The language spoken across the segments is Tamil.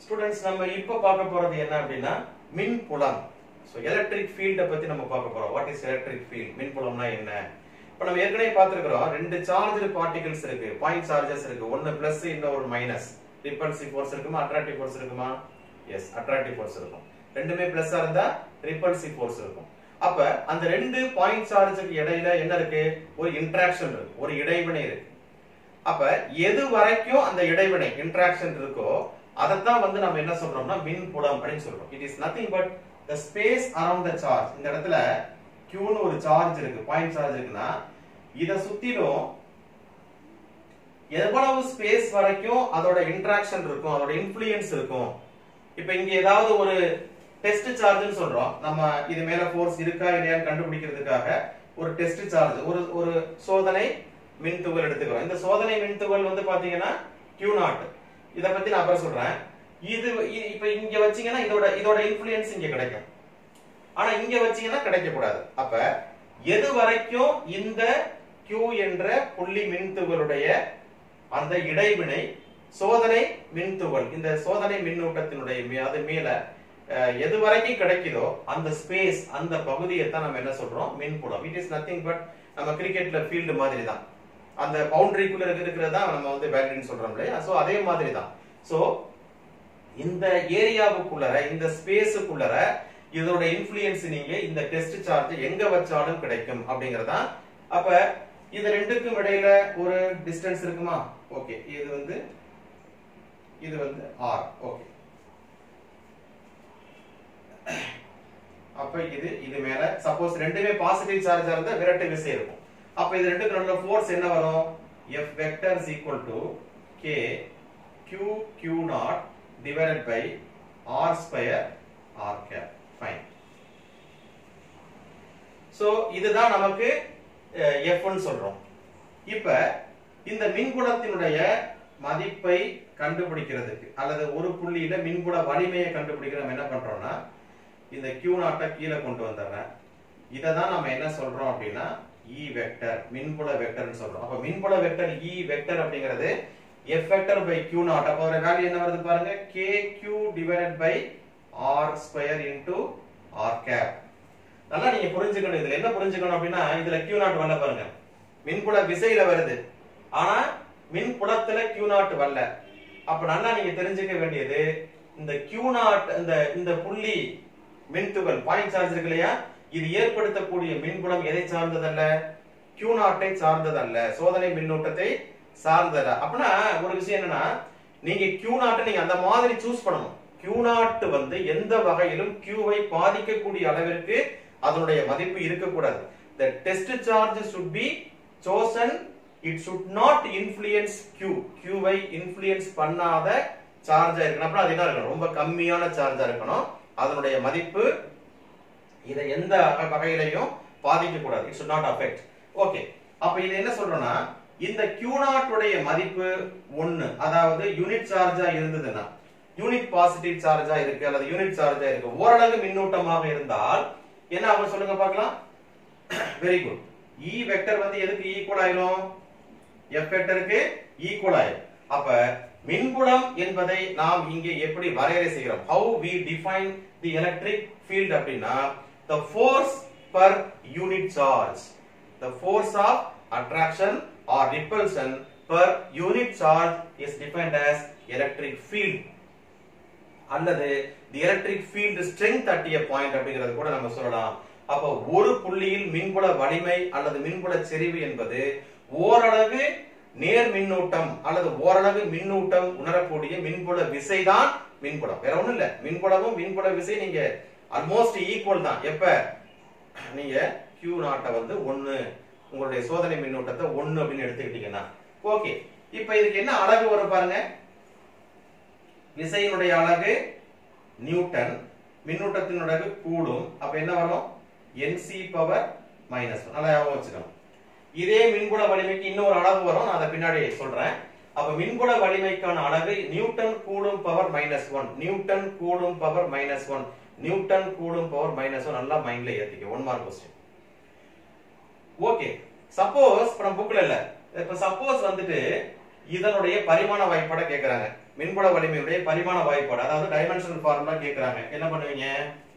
ஸ்டூடெண்ட்ஸ் நம்ம இப்ப பார்க்க போறது என்ன அப்படின்னா மின் புலம் ஸோ எலக்ட்ரிக் ஃபீல்ட பத்தி நம்ம பார்க்க போறோம் வாட் இஸ் எலக்ட்ரிக் ஃபீல்ட் மின் புலம்னா என்ன இப்ப நம்ம ஏற்கனவே பார்த்திருக்கிறோம் ரெண்டு சார்ஜ் பார்ட்டிகல்ஸ் இருக்கு பாயிண்ட் சார்ஜஸ் இருக்கு ஒன்னு பிளஸ் இன்னொரு மைனஸ் ரிப்பல்சிவ் ஃபோர்ஸ் இருக்குமா அட்ராக்டிவ் ஃபோர்ஸ் இருக்குமா எஸ் அட்ராக்டிவ் ஃபோர்ஸ் இருக்கும் ரெண்டுமே பிளஸ்ஸா இருந்தா ரிப்பல்சிவ் ஃபோர்ஸ் இருக்கும் அப்ப அந்த ரெண்டு பாயிண்ட் சார்ஜுக்கு இடையில என்ன இருக்கு ஒரு இன்டராக்ஷன் இருக்கு ஒரு இடைவினை இருக்கு அப்ப எது வரைக்கும் அந்த இடைவினை இன்டராக்ஷன் இருக்கோ அதைத்தான் வந்து நம்ம என்ன சொல்றோம்னா மின் புலம் அப்படின்னு சொல்றோம் it is nothing but the space around the charge இந்த இடத்துல கியூன்னு ஒரு சார்ஜ் இருக்கு பாயிண்ட் சார்ஜ் இருக்குன்னா இத சுத்திலும் எவ்வளவு ஸ்பேஸ் வரைக்கும் அதோட இன்டராக்ஷன் இருக்கும் அதோட இன்ஃப்ளூயன்ஸ் இருக்கும் இப்ப இங்க ஏதாவது ஒரு டெஸ்ட் சார்ஜ்னு சொல்றோம் நம்ம இது மேல ஃபோர்ஸ் இருக்கா இல்லையான்னு கண்டுபிடிக்கிறதுக்காக ஒரு டெஸ்ட் சார்ஜ் ஒரு ஒரு சோதனை மின் துகள் எடுத்துக்கிறோம் இந்த சோதனை மின் துகள் வந்து பாத்தீங்கன்னா Q நாட் இத பத்தி நான் அப்புறம் சொல்றேன் இது இ- இப்ப இங்க வச்சீங்கன்னா இதோட இதோட இன்ஃப்ளூயன்ஸ் இங்க கிடைக்கும் ஆனா இங்க வச்சீங்கன்னா கிடைக்க கூடாது அப்ப எது வரைக்கும் இந்த Q என்ற புள்ளி மின்துகளுடைய அந்த இடைவினை சோதனை மின்துகள் இந்த சோதனை மின்னூட்டத்தினுடைய மே- அது மேல அஹ், எது வரைக்கும் கிடைக்குதோ அந்த ஸ்பேஸ் அந்த பகுதியை தான் நம்ம என்ன சொல்றோம் மின்புலம் இட் இஸ் நத்திங் பட் நம்ம கிரிக்கெட்ல ஃபீல்டு மாதிரி தான் அந்த பவுண்டரிக்குள்ள இருக்கிறதா நம்ம வந்து பேட்டரின்னு சொல்றோம் இல்லையா சோ அதே மாதிரி தான் சோ இந்த ஏரியாவுக்குள்ளர இந்த ஸ்பேஸுக்குள்ளர இதோட இன்ஃப்ளூயன்ஸ் நீங்க இந்த டெஸ்ட் சார்ஜ் எங்க வச்சாலும் கிடைக்கும் அப்படிங்கறதா அப்ப இது ரெண்டுக்கும் இடையில ஒரு டிஸ்டன்ஸ் இருக்குமா ஓகே இது வந்து இது வந்து ஆர் ஓகே அப்ப இது இது மேல சப்போஸ் ரெண்டுமே பாசிட்டிவ் சார்ஜா இருந்தா விரட்டு விசை இருக்கும் அப்ப இது ரெண்டுக்கு நடுவுல ஃபோர்ஸ் என்ன வரும் F vector is equal to K Q Q naught divided by R square R cap fine so இதுதான் நமக்கு அஹ், F ன்னு சொல்றோம் இப்ப இந்த மின்புலத்தினுடைய மதிப்பை கண்டுபிடிக்கிறதுக்கு அல்லது ஒரு புள்ளியில மின்புல வலிமையை கண்டுபிடிக்க நம்ம என்ன பண்றோம்னா இந்த Q நாட்டை கீழே கொண்டு வந்துடுறேன் இதை தான் நம்ம என்ன சொல்றோம் அப்படின்னா E வெக்டர் மின்புல வெக்டர்னு சொல்றோம் அப்ப மின்புல வெக்டர் E வெக்டர் அப்படிங்கிறது F vector by Q naught அப்ப ஒரு வேல்யூ என்ன வருது பாருங்க KQ divided by R square into R cap நல்லா நீங்க புரிஞ்சுக்கணும் இதுல என்ன புரிஞ்சுக்கணும் அப்படின்னா இதுல Q நாட் வரல பாருங்க மின்புல விசையில வருது ஆனா மின்புலத்துல Q நாட் வரல அப்ப நல்லா நீங்க தெரிஞ்சுக்க வேண்டியது இந்த Q நாட் இந்த இந்த புள்ளி மின்துகள் பாயிண்ட் சார்ஜ் இருக்கு இல்லையா இது ஏற்படுத்தக்கூடிய மின்புலம் எதை சார்ந்ததல்ல Q நாட்டை சார்ந்ததல்ல சோதனை மின்னூட்டத்தை சார்ந்ததல்ல அப்படின்னா ஒரு விஷயம் என்னன்னா நீங்க Q நாட்டை நீங்க அந்த மாதிரி சூஸ் பண்ணணும் Q நாட் வந்து எந்த வகையிலும் Q வை பாதிக்கக்கூடிய அளவிற்கு அதனுடைய மதிப்பு இருக்கக்கூடாது the test charge should be chosen it should not influence Q Q why influence பண்ணாத சார்ஜா இருக்கணும் அப்புறம் அது என்ன இருக்கணும் ரொம்ப கம்மியான சார்ஜா இருக்கணும் அதனுடைய மதிப்பு இதை எந்த வகையிலையும் பாதிக்க கூடாது it should not affect okay அப்ப இது என்ன சொல்றோம்னா இந்த Q நாட் உடைய மதிப்பு ஒன்னு அதாவது யூனிட் சார்ஜா இருந்ததுன்னா யூனிட் பாசிட்டிவ் சார்ஜா இருக்கு அல்லது யூனிட் சார்ஜா இருக்கு ஓரளவு மின்னூட்டமாக இருந்தால் என்ன ஆகும் சொல்லுங்க பார்க்கலாம் வெரி குட் E வெக்டர் வந்து எதுக்கு ஈக்குவல் ஆயிரும் F வெக்டருக்கு ஈக்குவல் ஆயிரும் அப்ப மின்புலம் என்பதை நாம் இங்கே எப்படி வரையறை செய்கிறோம் how we define the electric field அப்படின்னா the force per unit charge the force of attraction or repulsion per unit charge is defined as electric field அல்லது the electric field strength at a point அப்படிங்கிறது கூட நம்ம சொல்லலாம் அப்போ ஒரு புள்ளியில் மின்புல வலிமை அல்லது மின்புல செறிவு என்பது ஓரளவு நேர் மின்னூட்டம் அல்லது ஓரளவு மின்னூட்டம் உணரக்கூடிய மின்புல விசைதான் மின்புலம் வேற ஒண்ணும் இல்ல மின்புலமும் மின்புல விசை நீங்க ஆல்மோஸ்ட் ஈக்குவல் தான் எப்ப நீங்க Q நாட்டை வந்து ஒன்னு உங்களுடைய சோதனை மின்னூட்டத்தை ஒன்னு அப்படின்னு எடுத்துக்கிட்டீங்கன்னா ஓகே இப்ப இதுக்கு என்ன அழகு வரும் பாருங்க விசையினுடைய அலகு நியூட்டன் மின்னூட்டத்தின் அலகு கூலும் அப்ப என்ன வரும் NC பவர் மைனஸ் நல்லா ஞாபகம் வச்சுக்கணும் இதே மின்புல வலிமைக்கு இன்னொரு அளவு வரும் நான் அதை பின்னாடி சொல்றேன் அப்ப மின்புல வலிமைக்கான அலகு newton coulomb power minus one newton coulomb power minus one newton coulomb power minus one நல்லா மைண்ட்ல ஏத்திக்க one mark question okay suppose இப்ப நம்ம புக்ல இல்ல இப்ப சப்போஸ் வந்துட்டு இதனுடைய பரிமாண வாய்ப்பாட கேக்குறாங்க மின்புல வலிமையுடைய பரிமாண வாய்ப்பாடு அதாவது டைமென்ஷனல் ஃபார்முலா கேக்குறாங்க என்ன பண்ணுவீங்க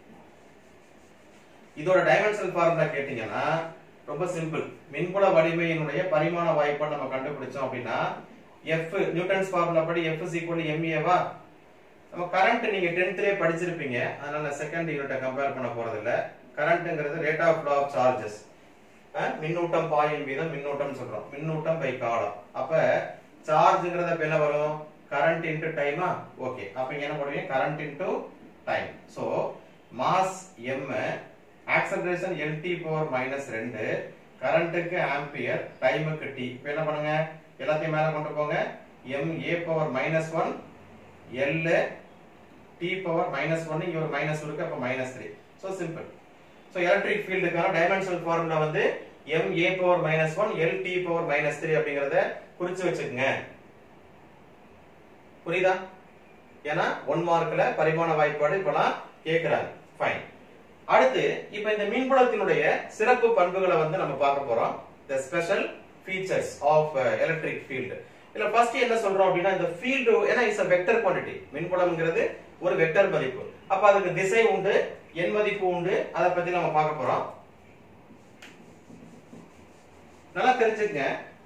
இதோட டைமென்ஷனல் ஃபார்முலா கேட்டீங்கன்னா ரொம்ப சிம்பிள் மின்புல வலிமையினுடைய பரிமாண வாய்ப்பாடு நம்ம கண்டுபிடிச்சோம் அப்படின்னா F நியூட்டன்ஸ் ஃபார்முலா படி F is equal to MA வா நம்ம கரண்ட் நீங்க 10thலயே படிச்சிருப்பீங்க அதனால செகண்ட் யூனிட்டை கம்பேர் பண்ண போறது இல்ல கரண்ட்ங்கிறது rate of flow of charges மின்னூட்டம் பாயும் வீதம் மின்னூட்டம் சொல்றோம் மின்னூட்டம் பை காலம் அப்ப சார்ஜ்ங்கிறது அப்ப என்ன வரும் கரண்ட் இன்டு டைமா ஓகே அப்ப இங்க என்ன பண்ணுவீங்க current into time so mass m acceleration lt power minus ரெண்டு கரண்ட்டுக்கு ஆம்பியர் டைமுக்கு t இப்போ என்ன பண்ணுங்க எல்லாத்தையும் மேல கொண்டு போங்க m a power minus one l t power minus one இங்க ஒரு மைனஸ் இருக்கு அப்ப minus three so simple so electric ஃபீல்டுக்கான டைமென்ஷனல் ஃபார்முலா வந்து m a power minus one l t power minus three அப்படிங்கறத குறிச்சு வச்சுக்கோங்க புரியுதா ஏன்னா ஒன் மார்க்ல பரிமாண வாய்ப்பாடு இப்பெல்லாம் கேக்குறாங்க ஃபைன் அடுத்து இப்ப இந்த மின்புலத்தினுடைய சிறப்பு பண்புகளை வந்து நம்ம பார்க்க போறோம் the special features of electric field இல்ல ஃபர்ஸ்ட் என்ன சொல்றோம் அப்படின்னா இந்த ஃபீல்டு ஏன்னா இட்ஸ் a வெக்டர் குவாண்டிட்டி மின்புலம்ங்கிறது ஒரு வெக்டர் மதிப்பு அப்ப அதுக்கு திசை உண்டு எண் மதிப்பு உண்டு அதை பத்தி நம்ம பார்க்க போறோம் நல்லா தெரிஞ்சுக்கங்க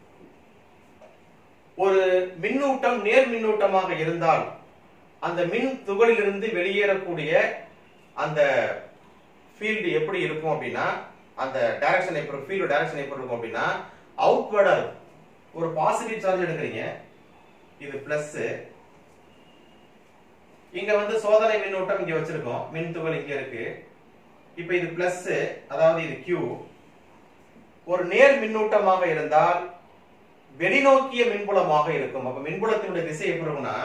ஒரு மின்னூட்டம் நேர் மின்னூட்டமாக இருந்தால் அந்த மின் துகளிலிருந்து வெளியேறக்கூடிய அந்த ஃபீல்டு எப்படி இருக்கும் அப்படின்னா அந்த டைரக்ஷன் எப்படி ஃபீல்டு டைரக்ஷன் எப்படி இருக்கும் அப்படின்னா அவுட்வர்டா இருக்கும் ஒரு பாசிட்டிவ் சார்ஜ் எடுக்கிறீங்க இது பிளஸ் இங்க வந்து சோதனை மின்னூட்டம் இங்க வச்சிருக்கோம் மின் துகள் இங்க இருக்கு இப்ப இது பிளஸ் அதாவது இது Q ஒரு நேர் மின்னூட்டமாக இருந்தால் வெளிநோக்கிய மின்புலமாக இருக்கும் அப்ப மின்புலத்தினுடைய திசை எப்படி இருக்கும்னா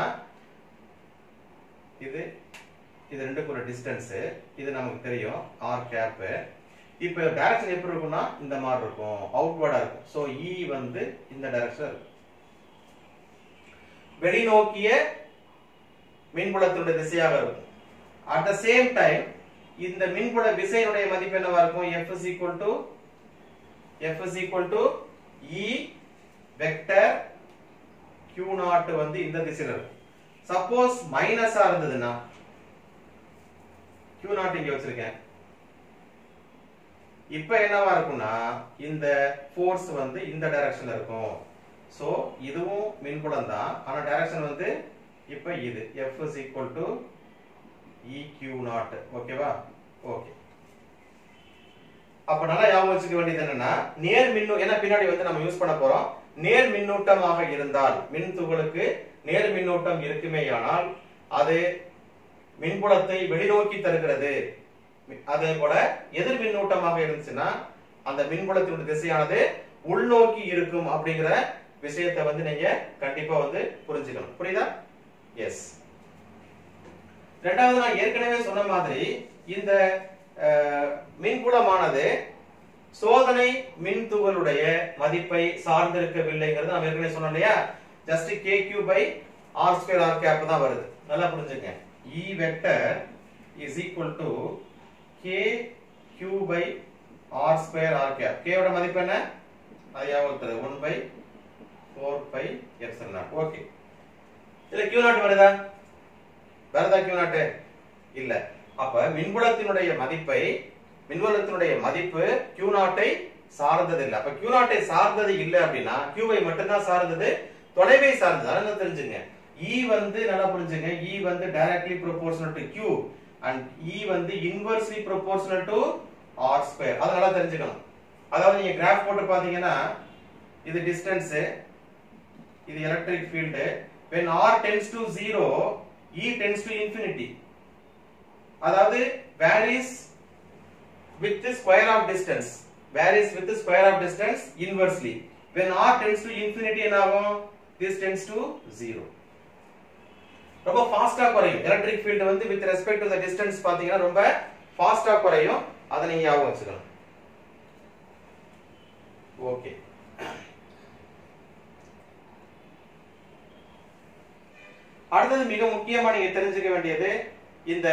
இது இது ரெண்டுக்கு ஒரு டிஸ்டன்ஸ் இது நமக்கு தெரியும் ஆர் கேப் இப்போ டைரக்ஷன் எப்படி இருக்கும்னா இந்த மாதிரி இருக்கும் அவுட்வர்டா இருக்கும் சோ இ வந்து இந்த டைரக்ஷன் இருக்கும் வெளிநோக்கிய மின்புலத்தினுடைய திசையாக இருக்கும் அட் த சேம் டைம் இந்த மின்புல விசையினுடைய மதிப்பு என்னவா இருக்கும் F is equal to F is equal to E vector Q naught வந்து இந்த திசையில இருக்கும் சப்போஸ் மைனஸா இருந்ததுன்னா Q நாட் இங்க வச்சிருக்கேன் இப்ப என்னவா இருக்கும்னா இந்த ஃபோர்ஸ் வந்து இந்த டைரக்ஷன்ல இருக்கும் சோ இதுவும் மின்புலம் தான் ஆனா டைரக்ஷன் வந்து இப்ப இது F is equal to EQ naught ஓகேவா ஓகே அப்ப நல்லா ஞாபகம் வச்சுக்க வேண்டியது என்னன்னா நேர் மின்னு ஏன்னா பின்னாடி வந்து நம்ம யூஸ் பண்ண போறோம் நேர் மின்னூட்டமாக இருந்தால் மின் துகளுக்கு நேர் மின்னூட்டம் இருக்குமேயானால் அது மின்புலத்தை வெளிநோக்கி தருகிறது அதே போல எதிர் மின்னூட்டமாக இருந்துச்சுன்னா அந்த மின்புலத்தினுடைய திசையானது உள்நோக்கி இருக்கும் அப்படிங்கிற விஷயத்தை வந்து நீங்க கண்டிப்பா வந்து புரிஞ்சுக்கணும் புரியுதா எஸ் ரெண்டாவது நான் ஏற்கனவே சொன்ன மாதிரி இந்த அஹ், மின்புலமானது சோதனை மின் துகளுடைய மதிப்பை சார்ந்திருக்கவில்லைங்கிறது நம்ம ஏற்கனவே சொன்னோம் இல்லையா just K Q by R square R cap தான் வருது நல்லா புரிஞ்சுங்க E vector is equal to K Q by R square R cap K யோட மதிப்பு என்ன அது ஞாபகம் one by four by epsilon naught okay இல்ல கியூ நாட் வருதா வருதா கியூ நாட் இல்ல அப்ப மின்புலத்தினுடைய மதிப்பை மின்புலத்தினுடைய மதிப்பு கியூ நாட்டை சார்ந்தது இல்ல அப்ப கியூ நாட்டை சார்ந்தது இல்ல அப்படின்னா கியூவை மட்டும்தான் சார்ந்தது தொலைவை சார்ந்தது அதை நல்லா தெரிஞ்சுங்க E வந்து நல்லா புரிஞ்சுங்க E வந்து directly proportional to Q and E வந்து inversely proportional to R square அதை நல்லா தெரிஞ்சுக்கணும் அதாவது நீங்க கிராஃப் போட்டு பாத்தீங்கன்னா இது டிஸ்டன்ஸ் இது electric field when r tends to 0 e tends to infinity அதாவது varies with the square of distance varies with the square of distance inversely when r tends to infinity என்ன ஆகும் this tends to 0 ரொம்ப ஃபாஸ்டா குறையும் எலக்ட்ரிக் ஃபீல்டு வந்து with respect to the distance பாத்தீங்கன்னா ரொம்ப ஃபாஸ்டா குறையும் அதை நீங்க ஞாபகம் வச்சுக்கணும் ஓகே அடுத்தது மிக முக்கியமா நீங்க தெரிஞ்சுக்க வேண்டியது இந்த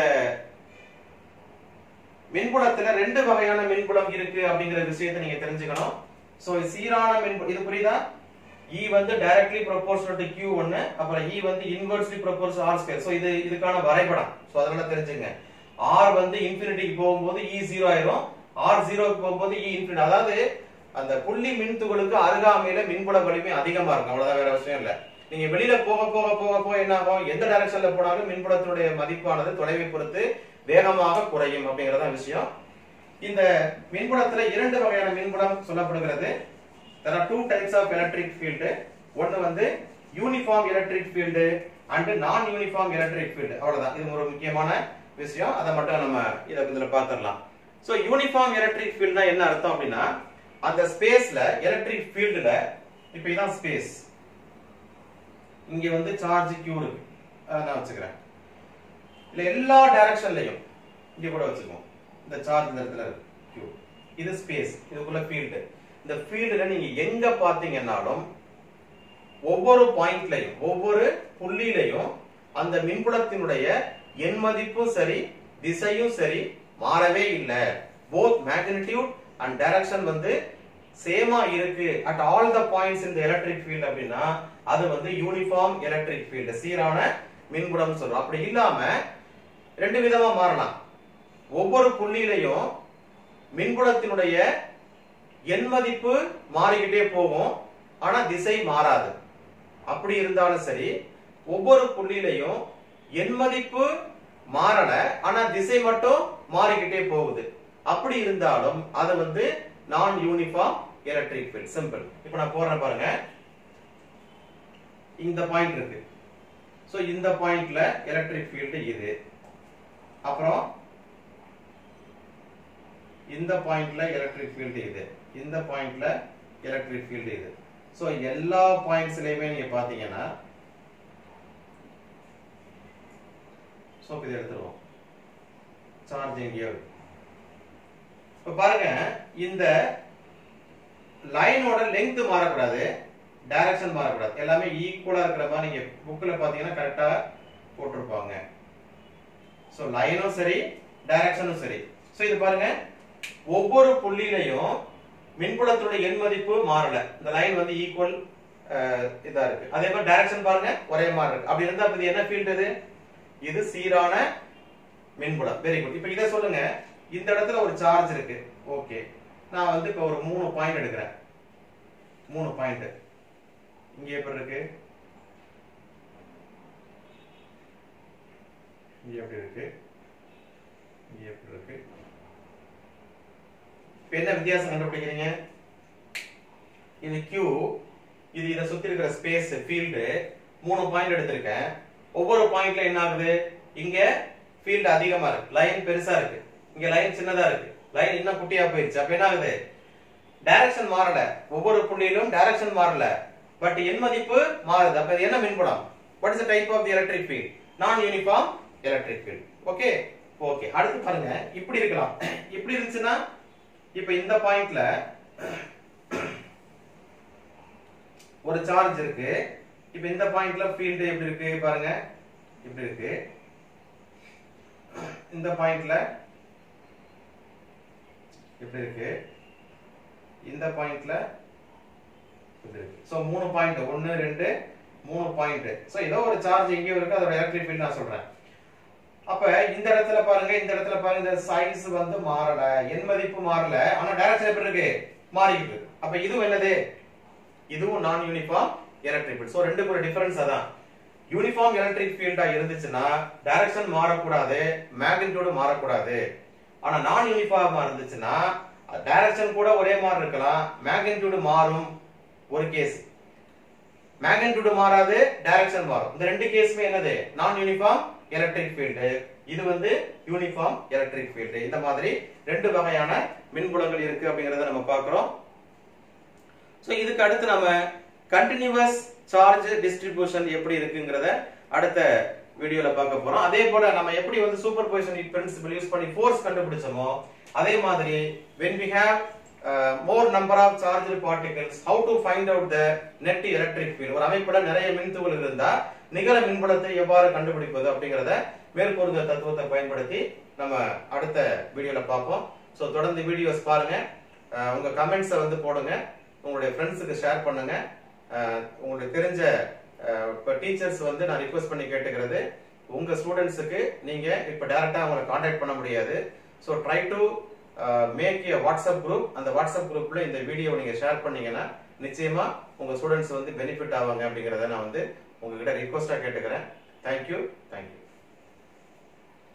மின்புலத்துல ரெண்டு வகையான மின்புலம் இருக்கு அப்படிங்கிற விஷயத்தை நீங்க தெரிஞ்சுக்கணும் சோ சீரான மின்பு இது புரியுதா E வந்து டைரக்ட்லி ப்ரொபோர்ஷனல் டு Q ஒன்னு அப்புறம் E வந்து inversely proportional R square so இது இதுக்கான வரைபடம் சோ அதனால தெரிஞ்சுங்க R வந்து இன்ஃபினிட்டிக்கு போகும்போது E ஜீரோ ஆயிரும் R ஜீரோக்கு போகும்போது E இன்ஃபினிட்டி அதாவது அந்த புள்ளி மின்துகளுக்கு அருகாமையில மின்புல வலிமை அதிகமா இருக்கும் அவ்வளவுதான் வேற விஷயம் இல்ல நீங்க வெளியில போக போக போக போக என்ன ஆகும் எந்த டைரக்ஷன்ல போனாலும் மின்புலத்தினுடைய மதிப்பானது தொலைவை பொறுத்து வேகமாக குறையும் அப்படிங்கறத விஷயம் இந்த மின்புலத்துல இரண்டு வகையான மின்புலம் சொல்லப்படுகிறது there are two types of electric field ஒன்னு வந்து uniform electric field and non uniform electric field அவ்வளவுதான் இது ஒரு முக்கியமான விஷயம் அதை மட்டும் நம்ம இத இதுல பார்த்துடலாம் சோ யூனிஃபார்ம் எலக்ட்ரிக் ஃபீல்ட்னா என்ன அர்த்தம் அப்படின்னா அந்த ஸ்பேஸ்ல எலக்ட்ரிக் ஃபீல்டுல இப்போ இதான் ஸ்பேஸ் இங்க வந்து சார்ஜ் கியூ இருக்கு அதை நான் வச்சுக்கிறேன் இல்ல எல்லா டைரக்ஷன்லயும் இங்க கூட வச்சுக்குவோம் இந்த சார்ஜ் இந்த இடத்துல இருக்கு கியூ இது ஸ்பேஸ் இதுக்குள்ள ஃபீல்டு இந்த ஃபீல்டுல நீங்க எங்க பாத்தீங்கன்னாலும் ஒவ்வொரு பாயிண்ட்லயும் ஒவ்வொரு புள்ளியிலையும் அந்த மின்புலத்தினுடைய எண் மதிப்பும் சரி திசையும் சரி மாறவே இல்லை போத் மேக்னிடியூட் அண்ட் டைரக்ஷன் வந்து சேமா இருக்கு அட் ஆல் த பாயிண்ட்ஸ் இந்த எலக்ட்ரிக் ஃபீல்ட் அப்படின்னா அது வந்து யூனிஃபார்ம் எலக்ட்ரிக் ஃபீல்டு சீரான மின்புலம் சொல்றோம் அப்படி இல்லாம ரெண்டு விதமா மாறலாம் ஒவ்வொரு புள்ளியிலையும் மின்புலத்தினுடைய எண் மதிப்பு மாறிக்கிட்டே போகும் ஆனா திசை மாறாது அப்படி இருந்தாலும் சரி ஒவ்வொரு புள்ளியிலையும் எண் மதிப்பு மாறல ஆனா திசை மட்டும் மாறிக்கிட்டே போகுது அப்படி இருந்தாலும் அது வந்து நான் யூனிஃபார்ம் எலக்ட்ரிக் ஃபீல்ட் சிம்பிள் இப்போ நான் போடுறேன் பாருங்க இந்த பாயிண்ட் இருக்கு சோ இந்த பாயிண்ட்ல எலக்ட்ரிக் ஃபீல்டு இது அப்புறம் இந்த பாயிண்ட்ல எலக்ட்ரிக் ஃபீல்டு இது இந்த பாயிண்ட்ல எலக்ட்ரிக் ஃபீல்டு இது சோ எல்லா பாயிண்ட்ஸ்லயுமே நீங்க பாத்தீங்கன்னா சோ இதை எடுத்துருவோம் சார்ஜ் எங்கேயோ இருக்கு இப்ப பாருங்க இந்த லைனோட லெங்த் மாறக்கூடாது டைரக்ஷன் மாறக்கூடாது எல்லாமே ஈக்குவலா இருக்கிற மாதிரி நீங்க புக்ல பாத்தீங்கன்னா கரெக்டா போட்டிருப்பாங்க சோ லைனும் சரி டைரக்ஷனும் சரி சோ இது பாருங்க ஒவ்வொரு புள்ளியிலையும் மின்புலத்துடைய எண் மதிப்பு மாறல இந்த லைன் வந்து ஈக்குவல் இதா இருக்கு அதே மாதிரி டைரக்ஷன் பாருங்க ஒரே மாதிரி இருக்கு அப்படி இருந்தா இது என்ன ஃபீல்ட் இது இது சீரான மின்புலம் வெரி குட் இப்போ இதை சொல்லுங்க இந்த இடத்துல ஒரு சார்ஜ் இருக்கு ஓகே நான் வந்து இப்போ ஒரு மூணு பாயிண்ட் எடுக்கிறேன் மூணு பாயிண்ட் இங்க எப்படி இருக்கு இங்க எப்படி இருக்கு இங்க எப்படி இருக்கு இப்போ என்ன வித்தியாசம் கண்டுபிடிக்கிறீங்க இது Q இது இதை சுத்தி இருக்கிற ஸ்பேஸ் ஃபீல்டு மூணு பாயிண்ட் எடுத்திருக்கேன் ஒவ்வொரு பாயிண்ட்ல என்ன ஆகுது இங்க ஃபீல்டு அதிகமா இருக்கு லைன் பெருசா இருக்கு இங்க லைன் சின்னதா இருக்கு லைன் இன்னும் குட்டியா போயிருச்சு அப்ப என்ன ஆகுது டைரக்ஷன் மாறல ஒவ்வொரு புள்ளியிலும் டைரக்ஷன் மாறல பட் எண் மதிப்பு மாறுது அப்ப இது என்ன மின்புலம் what is type of the electric field non uniform electric field okay okay அடுத்து பாருங்க இப்படி இருக்கலாம் இப்படி இருந்துச்சுன்னா இப்ப இந்த பாயிண்ட்ல ஒரு சார்ஜ் இருக்கு இப்ப இந்த பாயிண்ட்ல ஃபீல்டு எப்படி இருக்கு பாருங்க இப்படி இருக்கு இந்த பாயிண்ட்ல எப்படி இருக்கு இந்த பாயிண்ட்ல இப்படி இருக்கு சோ மூணு பாயிண்ட் ஒன்னு ரெண்டு மூணு பாயிண்ட் சோ ஏதோ ஒரு சார்ஜ் எங்கேயோ இருக்கு அதோட எலக்ட்ரிக் ஃபீல்ட் நான் சொல்றேன் அப்ப இந்த இடத்துல பாருங்க இந்த இடத்துல பாருங்க இந்த சைஸ் வந்து மாறல எண் மதிப்பு மாறல ஆனா டைரக்ஷன் எப்படி இருக்கு மாறிக்கிட்டு இருக்கு அப்ப இதுவும் என்னது இதுவும் நான் யூனிஃபார்ம் எலக்ட்ரிக் ஃபீல்ட் சோ ரெண்டுக்கு ஒரு டிஃபரன்ஸ் அதான் யூனிஃபார்ம் எலக்ட்ரிக் ஃபீல்டா இருந்துச்சுன்னா டைரக்ஷன் மாறக்கூடாது மேக்னிடியூட் மாறக்கூடாது ஆனா நான் யூனிஃபார்மா இருந்துச்சுன்னா டைரக்ஷன் கூட ஒரே மாதிரி இருக்கலாம் மேக்னிடியூட் மாறும் ஒரு கேஸ் மேக்னிடியூட் மாறாது டைரக்ஷன் மாறும் இந்த ரெண்டு கேஸுமே என்னது நான் யூனிஃபார்ம் எலக்ட்ரிக் ஃபீல்டு இது வந்து யூனிஃபார்ம் எலக்ட்ரிக் ஃபீல்டு இந்த மாதிரி ரெண்டு வகையான மின்புலங்கள் இருக்கு அப்படிங்கறத நம்ம பார்க்கிறோம் சோ இதுக்கு அடுத்து நம்ம கண்டினியூவஸ் சார்ஜ் டிஸ்ட்ரிபியூஷன் எப்படி இருக்குங்கிறத அடுத்த வீடியோல பார்க்க போறோம் அதே போல நம்ம எப்படி வந்து சூப்பர் பொசிஷன் பிரின்சிபல் யூஸ் பண்ணி ஃபோர்ஸ் கண்டுபிடிச்சோமோ அதே மாதிரி when we have uh, more number of charged particles how to find out the net electric field ஒரு அமைப்புல நிறைய மின்துகள் இருந்தா நிகர மின்புலத்தை எவ்வாறு கண்டுபிடிப்பது அப்படிங்கறத மேற்கூறுகிற தத்துவத்தை பயன்படுத்தி நம்ம அடுத்த வீடியோல பார்ப்போம் சோ தொடர்ந்து வீடியோஸ் பாருங்க அஹ் உங்க கமெண்ட்ஸை வந்து போடுங்க உங்களுடைய ஃப்ரெண்ட்ஸுக்கு ஷேர் பண்ணுங்க அஹ், உங்களுக்கு தெரிஞ்ச அஹ், இப்போ டீச்சர்ஸ் வந்து நான் ரிக்வஸ்ட் பண்ணி கேட்டுக்கிறது உங்க ஸ்டூடெண்ட்ஸுக்கு நீங்க இப்போ டைரக்டா அவங்களை காண்டாக்ட் பண்ண முடியாது so try to make a WhatsApp group அந்த வாட்ஸ்அப் குரூப்ல இந்த வீடியோ நீங்க ஷேர் பண்ணீங்கன்னா நிச்சயமா உங்க ஸ்டூடெண்ட்ஸ் வந்து பெனிஃபிட் ஆவாங்க அப்படிங்கறத நான் வந்து உங்ககிட்ட ரிக்வஸ்டா கேட்டுக்கிறேன் தேங்க்யூ தேங்க்யூ